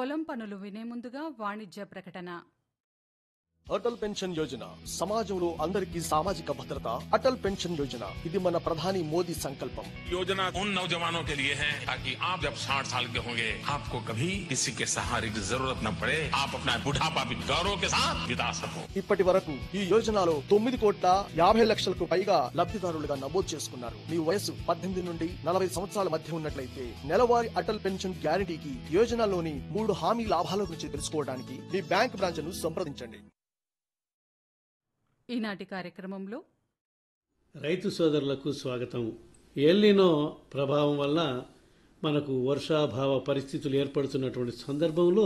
పొలం పనులు వినే ముందుగా వాణిజ్య ప్రకటన అటల్ పెన్షన్ యోజన సమాజంలో అందరికీ సామాజిక భద్రత అటల్ పెన్షన్ యోజన ఇది మన ప్రధాని మోదీ సంకల్పం योजना उन नौजवानों के लिए है ताकि आप जब 60 साल के होंगे आपको कभी किसी के सहारे की जरूरत न पड़े आप अपना बुढ़ापा भी गौरव के साथ बिता सको ఇప్పటి వరకు ఈ యోజనలో తొమ్మిది కోట్ల యాభై లక్షలకు పైగా లబ్ధిదారులుగా నమోదు చేసుకున్నారు మీ వయసు పద్దెనిమిది నుండి నలభై సంవత్సరాల మధ్య ఉన్నట్లయితే నెలవారీ అటల్ పెన్షన్ గ్యారంటీకి యోజనలోని మూడు హామీ లాభాల గురించి తెలుసుకోవడానికి మీ బ్యాంక్ బ్రాంచ్ ను సంప్రదించండి ఈనాటి కార్యక్రమంలో రైతు సోదరులకు స్వాగతం ఎల్నినో ప్రభావం వల్ల మనకు వర్షాభావ పరిస్థితులు ఏర్పడుతున్నటువంటి సందర్భంలో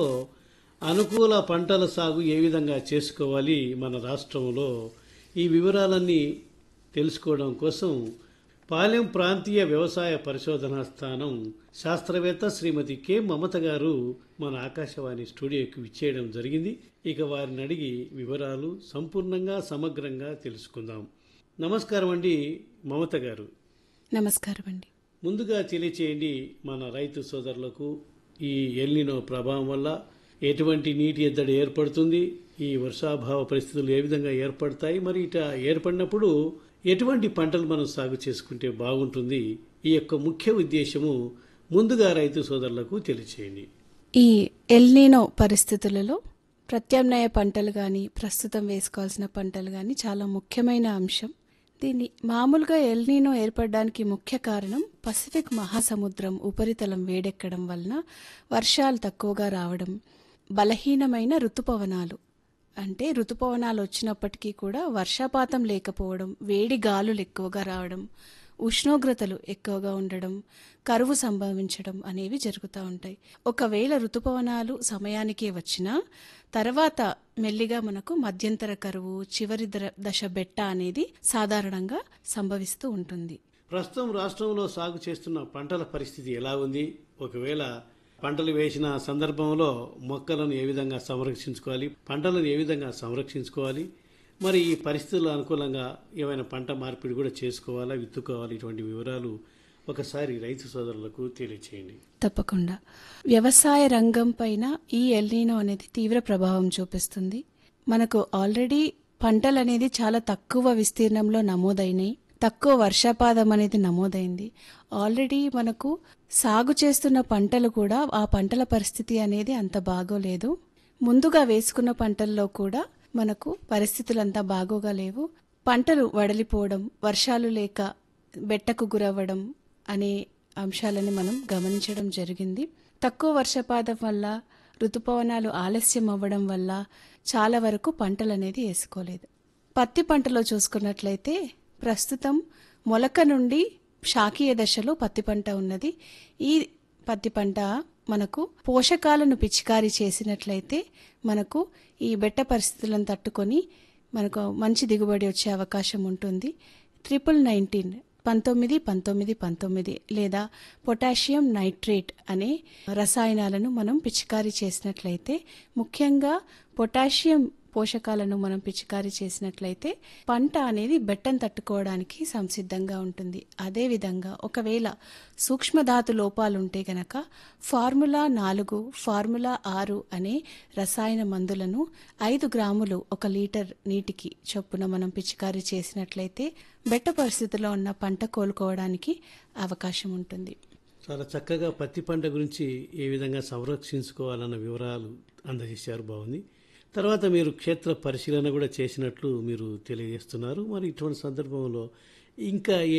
అనుకూల పంటల సాగు ఏ విధంగా చేసుకోవాలి మన రాష్ట్రంలో ఈ వివరాలన్నీ తెలుసుకోవడం కోసం పాలెం ప్రాంతీయ వ్యవసాయ పరిశోధనా స్థానం శాస్త్రవేత్త శ్రీమతి కె మమత గారు మన ఆకాశవాణి స్టూడియోకి విచ్చేయడం జరిగింది ఇక వారిని అడిగి వివరాలు సంపూర్ణంగా సమగ్రంగా తెలుసుకుందాం నమస్కారం అండి మమత గారు నమస్కారం అండి ముందుగా తెలియచేయండి మన రైతు సోదరులకు ఈ ఎల్నినో ప్రభావం వల్ల ఎటువంటి నీటి ఎద్దడి ఏర్పడుతుంది ఈ వర్షాభావ పరిస్థితులు ఏ విధంగా ఏర్పడతాయి మరి ఇట ఏర్పడినప్పుడు ఎటువంటి పంటలు మనం సాగు చేసుకుంటే బాగుంటుంది ఈ యొక్క ముఖ్య ఉద్దేశము ముందుగా రైతు సోదరులకు తెలియచేయండి ఈ ఎల్నీనో పరిస్థితులలో ప్రత్యామ్నాయ పంటలు కానీ ప్రస్తుతం వేసుకోవాల్సిన పంటలు కానీ చాలా ముఖ్యమైన అంశం దీన్ని మామూలుగా ఎల్నీనో ఏర్పడడానికి ముఖ్య కారణం పసిఫిక్ మహాసముద్రం ఉపరితలం వేడెక్కడం వలన వర్షాలు తక్కువగా రావడం బలహీనమైన ఋతుపవనాలు అంటే ఋతుపవనాలు వచ్చినప్పటికీ కూడా వర్షపాతం లేకపోవడం వేడి గాలులు ఎక్కువగా రావడం ఉష్ణోగ్రతలు ఎక్కువగా ఉండడం కరువు సంభవించడం అనేవి జరుగుతూ ఉంటాయి ఒకవేళ ఋతుపవనాలు సమయానికే వచ్చినా తర్వాత మెల్లిగా మనకు మధ్యంతర కరువు చివరి దర- దశ బెట్ట అనేది సాధారణంగా సంభవిస్తూ ఉంటుంది ప్రస్తుతం రాష్ట్రంలో సాగు చేస్తున్న పంటల పరిస్థితి ఎలా ఉంది ఒకవేళ పంటలు వేసిన సందర్భంలో మొక్కలను ఏ విధంగా సంరక్షించుకోవాలి పంటలను ఏ విధంగా సంరక్షించుకోవాలి మరి ఈ పరిస్థితుల అనుకూలంగా ఏమైనా పంట మార్పిడి కూడా చేసుకోవాలా విత్తుకోవాలి ఇటువంటి వివరాలు ఒకసారి రైతు సోదరులకు తెలియచేయండి తప్పకుండా వ్యవసాయ రంగం పైన ఈ ఎల్నీనో అనేది తీవ్ర ప్రభావం చూపిస్తుంది మనకు ఆల్రెడీ పంటలు అనేది చాలా తక్కువ విస్తీర్ణంలో నమోదైనాయి తక్కువ వర్షపాతం అనేది నమోదైంది ఆల్రెడీ మనకు సాగు చేస్తున్న పంటలు కూడా ఆ పంటల పరిస్థితి అనేది అంత బాగోలేదు ముందుగా వేసుకున్న పంటల్లో కూడా మనకు పరిస్థితులు అంతా బాగోగా లేవు పంటలు వడలిపోవడం వర్షాలు లేక బెట్టకు గురవ్వడం అనే అంశాలని మనం గమనించడం జరిగింది తక్కువ వర్షపాతం వల్ల ఋతుపవనాలు ఆలస్యం అవ్వడం వల్ల చాలా వరకు పంటలు అనేది వేసుకోలేదు పత్తి పంటలో చూసుకున్నట్లయితే ప్రస్తుతం మొలక నుండి శాకీయ దశలో పత్తి పంట ఉన్నది ఈ పత్తి పంట మనకు పోషకాలను పిచికారీ చేసినట్లయితే మనకు ఈ బెట్ట పరిస్థితులను తట్టుకొని మనకు మంచి దిగుబడి వచ్చే అవకాశం ఉంటుంది ట్రిపుల్ నైన్టీన్ పంతొమ్మిది పంతొమ్మిది పంతొమ్మిది లేదా పొటాషియం నైట్రేట్ అనే రసాయనాలను మనం పిచికారీ చేసినట్లయితే ముఖ్యంగా పొటాషియం పోషకాలను మనం పిచికారీ చేసినట్లయితే పంట అనేది బెట్టం తట్టుకోవడానికి సంసిద్ధంగా ఉంటుంది అదేవిధంగా ఒకవేళ సూక్ష్మధాతు లోపాలు ఉంటే గనక ఫార్ములా నాలుగు ఫార్ములా ఆరు అనే రసాయన మందులను ఐదు గ్రాములు ఒక లీటర్ నీటికి చొప్పున మనం పిచికారీ చేసినట్లయితే బెట్ట పరిస్థితిలో ఉన్న పంట కోలుకోవడానికి అవకాశం ఉంటుంది చాలా చక్కగా పత్తి పంట గురించి ఏ విధంగా సంరక్షించుకోవాలన్న వివరాలు అందజేశారు బాగుంది తర్వాత మీరు క్షేత్ర పరిశీలన కూడా చేసినట్లు మీరు తెలియజేస్తున్నారు మరి ఇటువంటి సందర్భంలో ఇంకా ఏ